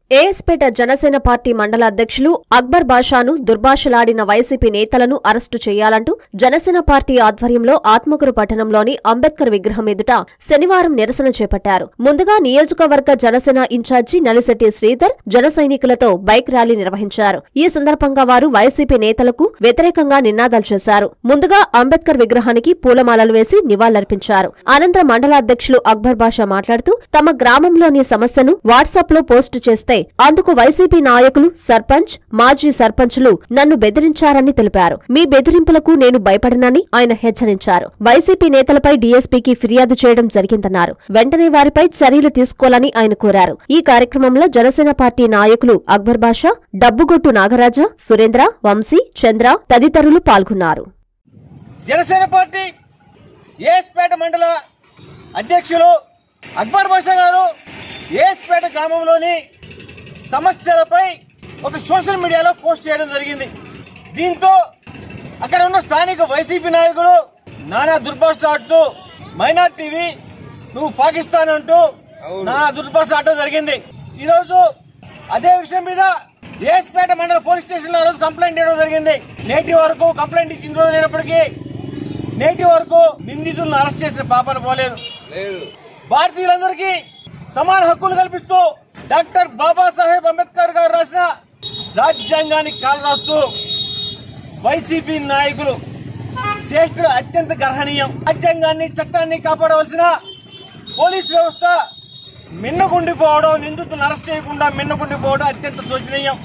AS Peta Janasena party మండల అధ్యక్షులు అక్బర్ బాషాను దుర్భాషలాడిన వైసీపీ నేతలను అరెస్టు చేయాలంటూ జనసేన పార్టీ ఆధ్వర్యంలో ఆత్మకూరు పట్టణంలోని అంబేద్కర్ విగ్రహం ఎదుట శనివారం నిరసన చేపట్టారు ముందుగా నియోజకవర్గ జనసేన ఇన్ఛార్జి నలిశెట్టి శ్రీధర్ జన సైనికులతో బైక్ ర్యాలీ నిర్వహించారు ఈ సందర్భంగా వారు వైసీపీ నేతలకు వ్యతిరేకంగా నినాదాలు చేశారు ముందుగా అంబేద్కర్ విగ్రహానికి పూలమాలలు వేసి నివాళులర్పించారు అనంతరం మండల అధ్యక్షులు అక్బర్ బాషా మాట్లాడుతూ తమ గ్రామంలోని సమస్యను వాట్సాప్ లో పోస్టు చేస్తే అందుకు వైసీపీ నాయకులు సర్పంచ్ మాజీ సర్పంచ్లు నన్ను బెదిరించారని తెలిపారు మీ బెదిరింపులకు నేను భయపడనని ఆయన హెచ్చరించారు వైసీపీ నేతలపై డీఎస్పీకి ఫిర్యాదు చేయడం జరిగిందన్నారు వెంటనే వారిపై చర్యలు తీసుకోవాలని ఆయన కోరారు ఈ కార్యక్రమంలో జనసేన పార్టీ నాయకులు అక్బర్ బాషా డబ్బుగొట్టు నాగరాజ సురేంద్ర వంశీ చంద్ర తదితరులు పాల్గొన్నారు జనసేన పార్టీ ఏఎస్పేట మండల అధ్యక్షులు అక్బర్ బాషా గారు ఏఎస్పేట గ్రామంలోని సమస్యలపై ఒక సోషల్ మీడియాలో పోస్ట్ చేయడం జరిగింది దీంతో అక్కడ ఉన్న స్థానిక వైసీపీ నాయకులు నానా దుర్భాషలు ఆడుతూ మైనార్టీవి నువ్వు పాకిస్తాన్ అంటూ నానా దుర్భాషలు ఆడటం జరిగింది ఈ రోజు అదే విషయం మీద ఏఎస్పేట మండల పోలీస్ స్టేషన్ లో ఆ రోజు కంప్లైంట్ చేయడం జరిగింది నేటి వరకు కంప్లైంట్ ఇచ్చిన రోజు అయినప్పటికీ నేటి వరకు నిందితులను అరెస్ట్ చేసిన పాపన పోలేదు భారతీయులందరికీ సమాన హక్కులు కల్పిస్తూ డాక్టర్ బాబాసాహెబ్ అంబేద్కర్ గారు రాసిన రాజ్యాంగానికి కాలు రాస్తూ వైసీపీ నాయకులు శ్రేష్ఠులు అత్యంత గర్హనీయం రాజ్యాంగాన్ని చట్టాన్ని కాపాడవలసిన పోలీస్ వ్యవస్థ మిన్నకుండిపోవడం నిందితులను అరెస్ట్ చేయకుండా మిన్నకుండిపోవడం అత్యంత శోచనీయం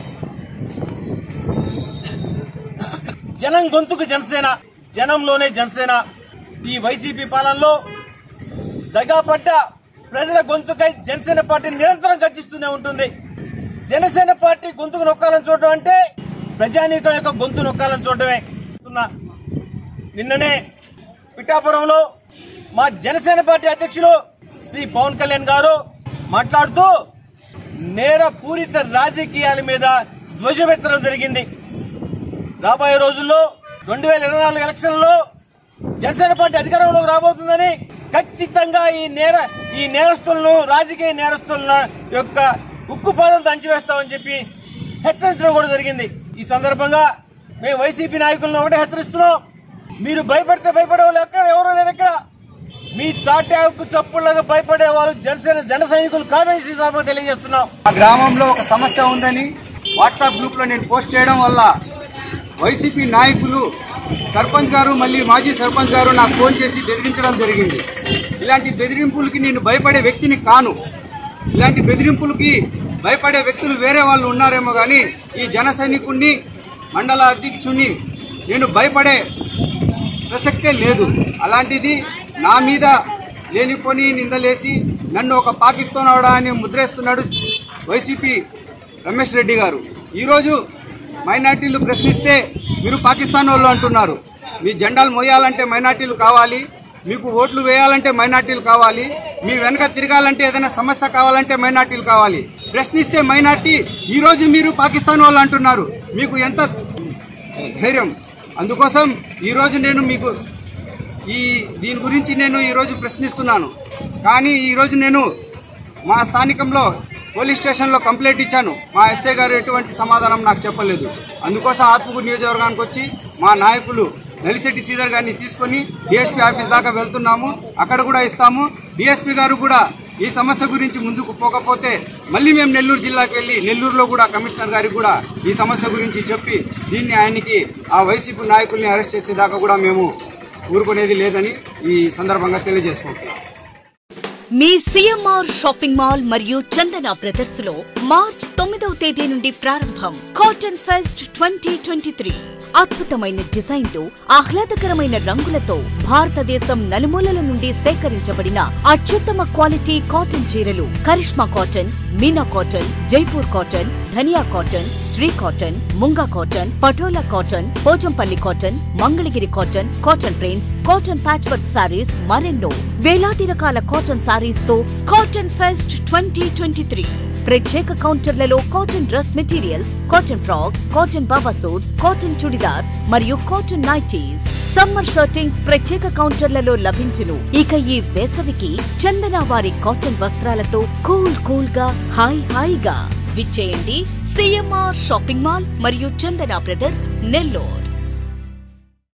జనం గొంతుకు జనసేన జనంలోనే జనసేన ఈ వైసీపీ పాలనలో దగాపడ్డ ప్రజల గొంతుకై జనసేన పార్టీ నిరంతరం గర్జిస్తూనే ఉంటుంది జనసేన పార్టీ గొంతుకు నొక్కాలని చూడడం అంటే ప్రజానీకం యొక్క గొంతు నొక్కాలని చూడటమే చూస్తున్నా. నిన్ననే పిఠాపురంలో మా జనసేన పార్టీ అధ్యక్షులు శ్రీ పవన్ కళ్యాణ్ గారు మాట్లాడుతూ నేర పూరిత రాజకీయాల మీద ధ్వజమెత్తడం జరిగింది రాబోయే రోజుల్లో రెండు వేల ఇరవై నాలుగు ఎలక్షన్లలో జనసేన పార్టీ అధికారంలోకి రాబోతుందని ఖచ్చితంగా ఈ నేర ఈ నేరస్తులను రాజకీయ నేరస్తుల యొక్క ఉక్కు పాదం దంచివేస్తామని చెప్పి హెచ్చరించడం కూడా జరిగింది ఈ సందర్భంగా మేము వైసీపీ నాయకులను ఒకటే హెచ్చరిస్తున్నాం మీరు భయపడితే భయపడే వాళ్ళు ఎక్కడ ఎవరూ లేరు ఇక్కడ మీ తాటాకు చప్పుళ్లకు భయపడే వాళ్ళు జనసేన జన సైనికులు కాదని ఈ సందర్భంగా తెలియజేస్తున్నాం ఆ గ్రామంలో ఒక సమస్య ఉందని వాట్సాప్ గ్రూప్ లో నేను పోస్ట్ చేయడం వల్ల వైసీపీ నాయకులు సర్పంచ్ గారు మళ్ళీ మాజీ సర్పంచ్ గారు నాకు ఫోన్ చేసి బెదిరించడం జరిగింది ఇలాంటి బెదిరింపులకి నేను భయపడే వ్యక్తిని కాను ఇలాంటి బెదిరింపులకి భయపడే వ్యక్తులు వేరే వాళ్ళు ఉన్నారేమో కానీ ఈ జన సైనికుణ్ణి మండల అధ్యక్షుణ్ణి నేను భయపడే ప్రసక్తే లేదు అలాంటిది నా మీద లేనిపోని నిందలేసి నన్ను ఒక పాకిస్తాన్ అవడా అని ముద్రేస్తున్నాడు వైసీపీ రమేష్ రెడ్డి గారు ఈరోజు మైనార్టీలు ప్రశ్నిస్తే మీరు పాకిస్తాన్ వాళ్ళు అంటున్నారు మీ జెండాలు మోయాలంటే మైనార్టీలు కావాలి మీకు ఓట్లు వేయాలంటే మైనార్టీలు కావాలి మీ వెనక తిరగాలంటే ఏదైనా సమస్య కావాలంటే మైనార్టీలు కావాలి ప్రశ్నిస్తే మైనార్టీ ఈ రోజు మీరు పాకిస్తాన్ వాళ్ళు అంటున్నారు మీకు ఎంత ధైర్యం అందుకోసం ఈ రోజు నేను మీకు ఈ దీని గురించి నేను ఈ రోజు ప్రశ్నిస్తున్నాను కానీ ఈ రోజు నేను మా స్థానికంలో పోలీస్ స్టేషన్లో కంప్లైంట్ ఇచ్చాను మా ఎస్ఐ గారు ఎటువంటి సమాధానం నాకు చెప్పలేదు అందుకోసం ఆత్మకూరు నియోజకవర్గానికి వచ్చి మా నాయకులు నలిశెట్టి శ్రీధర్ గారిని తీసుకొని డిఎస్పీ ఆఫీస్ దాకా వెళ్తున్నాము అక్కడ కూడా ఇస్తాము డిఎస్పీ గారు కూడా ఈ సమస్య గురించి ముందుకు పోకపోతే మళ్ళీ మేము నెల్లూరు జిల్లాకి వెళ్లి నెల్లూరులో కూడా కమిషనర్ గారికి కూడా ఈ సమస్య గురించి చెప్పి దీన్ని ఆయనకి ఆ వైసీపీ నాయకుల్ని అరెస్ట్ చేసేదాకా కూడా మేము ఊరుకునేది లేదని ఈ సందర్భంగా తెలియజేసుకుంటున్నాం మీ సిఎంఆర్ షాపింగ్ మాల్ మరియు చందన బ్రదర్స్ లో మార్చ్ తొమ్మిదవ తేదీ నుండి ప్రారంభం cotton fest twenty twenty three అద్భుతమైన డిజైన్లు ఆహ్లాదకరమైన రంగులతో భారతదేశం నలుమూలల నుండి సేకరించబడిన అత్యుత్తమ క్వాలిటీ కాటన్ చీరలు Karishma cotton Meena cotton Jaipur cotton ధనియా కాటన్ శ్రీ కాటన్ ముంగా cotton Patola cotton Pochampally cotton Mangalagiri cotton cotton prints cotton patchwork saris మరెన్నో వేలాది రకాల కాటన్ సారీస్ తో cotton fest twenty twenty three ప్రత్యేక కౌంటర్లలో cotton dress materials cotton frocks cotton baba suits cotton churidars మరియు కాటన్ నైటీస్ సమ్మర్ షర్టింగ్స్ ప్రత్యేక కౌంటర్లలో లభించును ఇక ఈ వేసవికి చందన వారి కాటన్ వస్త్రాలతో కూల్ కూల్ గా హాయ్ హాయిగా విచ్చేయండి సిఎంఆర్ షాపింగ్ మాల్ మరియు చందన బ్రదర్స్ నెల్లూరు